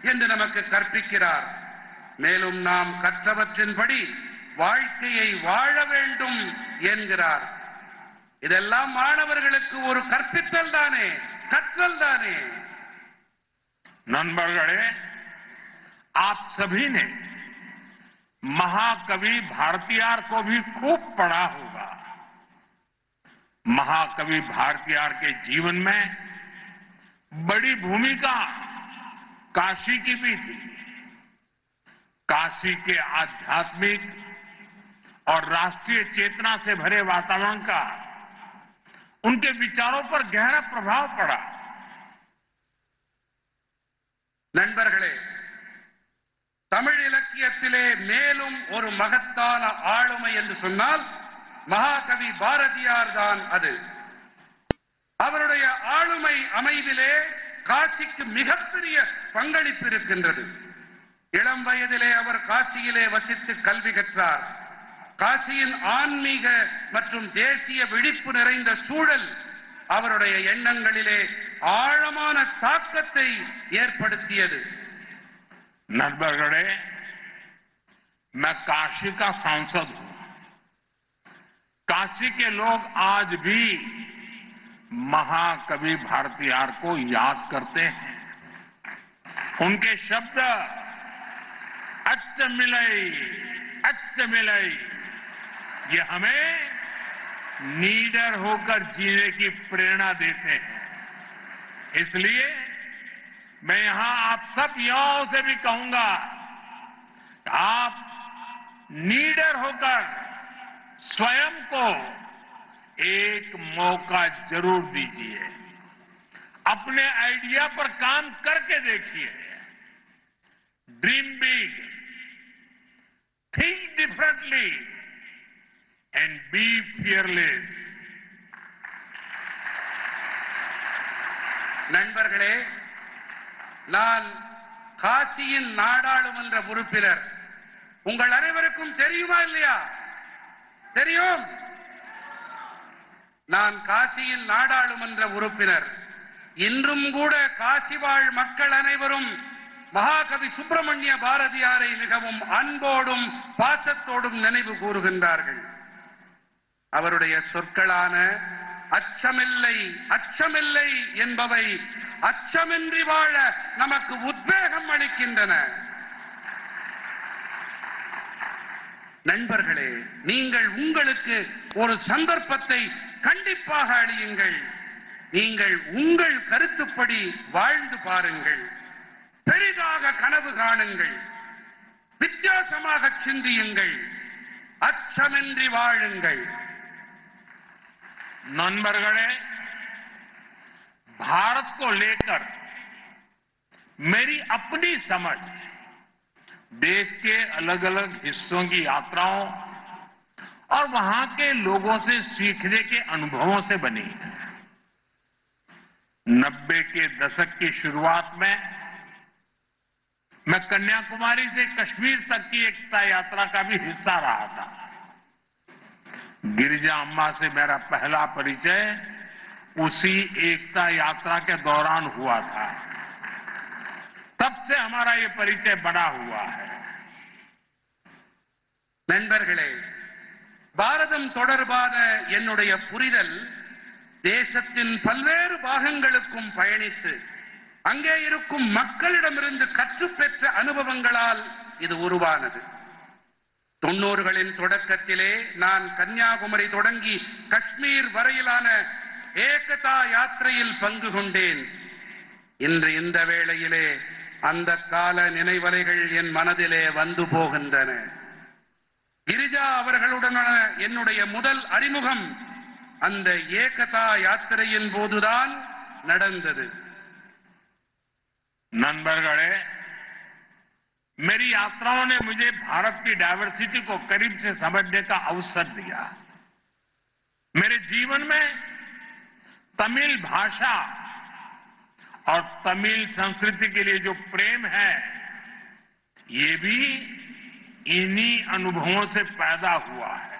என்று நமக்கு கற்பிக்கிறார் மேலும் நாம் கற்றவற்றின்படி வாழ்க்கையை வாழ வேண்டும் என்கிறார் இதெல்லாம் மாணவர்களுக்கு ஒரு கற்பித்தல் தானே கற்றல் தானே नंबरगढ़े आप सभी ने महाकवि भारतीयार को भी खूब पढ़ा होगा महाकवि भारतीयार के जीवन में बड़ी भूमिका काशी की भी थी काशी के आध्यात्मिक और राष्ट्रीय चेतना से भरे वातावरण का उनके विचारों पर गहरा प्रभाव पड़ा நண்பர்களே தமிழ் இலக்கியத்திலே மேலும் ஒரு மகத்தான ஆளுமை என்று சொன்னால் மகாகவி பாரதியார் தான் அது அவருடைய ஆளுமை அமைவிலே காசிக்கு மிகப்பெரிய பங்களிப்பு இருக்கின்றது இளம் வயதிலே அவர் காசியிலே வசித்து கல்வி கற்றார் காசியின் ஆன்மீக மற்றும் தேசிய விழிப்பு நிறைந்த சூழல் அவருடைய எண்ணங்களிலே ஆழமான தாக்கத்தை ஏற்படுத்தியது नरबरगढ़े मैं काशी का सांसद हूं काशी के लोग आज भी महाकवि भारतीयार को याद करते हैं उनके शब्द अच्छ मिलई अच्छ मिलई ये हमें नीडर होकर जीने की प्रेरणा देते हैं इसलिए मैं यहां आप सब युवाओं से भी कहूंगा कि आप नीडर होकर स्वयं को एक मौका जरूर दीजिए अपने आइडिया पर काम करके देखिए dream big think differently and be fearless நண்பர்களே நான் காசியின் நாடாளுமன்ற உறுப்பினர் உங்கள் அனைவருக்கும் தெரியுமா இல்லையா தெரியும் நான் காசியின் நாடாளுமன்ற உறுப்பினர் இன்றும் கூட காசி வாழ் மக்கள் அனைவரும் மகாகவி சுப்பிரமணிய பாரதியாரை மிகவும் அன்போடும் பாசத்தோடும் நினைவு கூறுகின்றார்கள் அவருடைய சொற்களான அச்சமில்லை அச்சமில்லை என்பவை அச்சமின்றி வாழ நமக்கு உத்வேகம் அளிக்கின்றன நண்பர்களே நீங்கள் உங்களுக்கு ஒரு சந்தர்ப்பத்தை கண்டிப்பாக அளியுங்கள் நீங்கள் உங்கள் கருத்துப்படி வாழ்ந்து பாருங்கள் பெரிதாக கனவு காணுங்கள் வித்தியாசமாக சிந்தியுங்கள் அச்சமின்றி வாழுங்கள் नंबरगढ़े भारत को लेकर मेरी अपनी समझ देश के अलग अलग हिस्सों की यात्राओं और वहां के लोगों से सीखने के अनुभवों से बनी है नब्बे के दशक की शुरुआत में मैं कन्याकुमारी से कश्मीर तक की एकता यात्रा का भी हिस्सा रहा था गिरिजा अम्मा से मेरा पहला परिचय उसी एकता यात्रा के दौरान हुआ था तब से हमारा ये परिचय बड़ा हुआ है நண்பர்களே பாரதம் தொடர்பான என்னுடைய புரிதல் தேசத்தின் பல்வேறு பாகங்களுக்கும் பயணித்து அங்கே இருக்கும் மக்களிடமிருந்து கற்றுப்பெற்ற அனுபவங்களால் இது உருவானது தொண்ணூறுகளின் தொடக்கத்திலே நான் கன்னியாகுமரி தொடங்கி காஷ்மீர் வரையிலான ஏகதா யாத்திரையில் பங்கு கொண்டேன் இன்று இந்த வேளையிலே அந்த கால நினைவலைகள் என் மனதிலே வந்து போகின்றன கிரிஜா அவர்களுடனான என்னுடைய முதல் அறிமுகம் அந்த ஏகதா யாத்திரையின் போதுதான் நடந்தது नंबरगढ़े मेरी यात्राओं ने मुझे भारत की डायवर्सिटी को करीब से समझने का अवसर दिया मेरे जीवन में तमिल भाषा और तमिल संस्कृति के लिए जो प्रेम है ये भी इन्हीं अनुभवों से पैदा हुआ है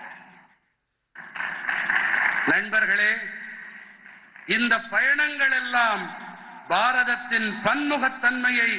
நண்பர்களே இந்த பயணங்கள் எல்லாம் பாரதத்தின் பன்முகத்தன்மையை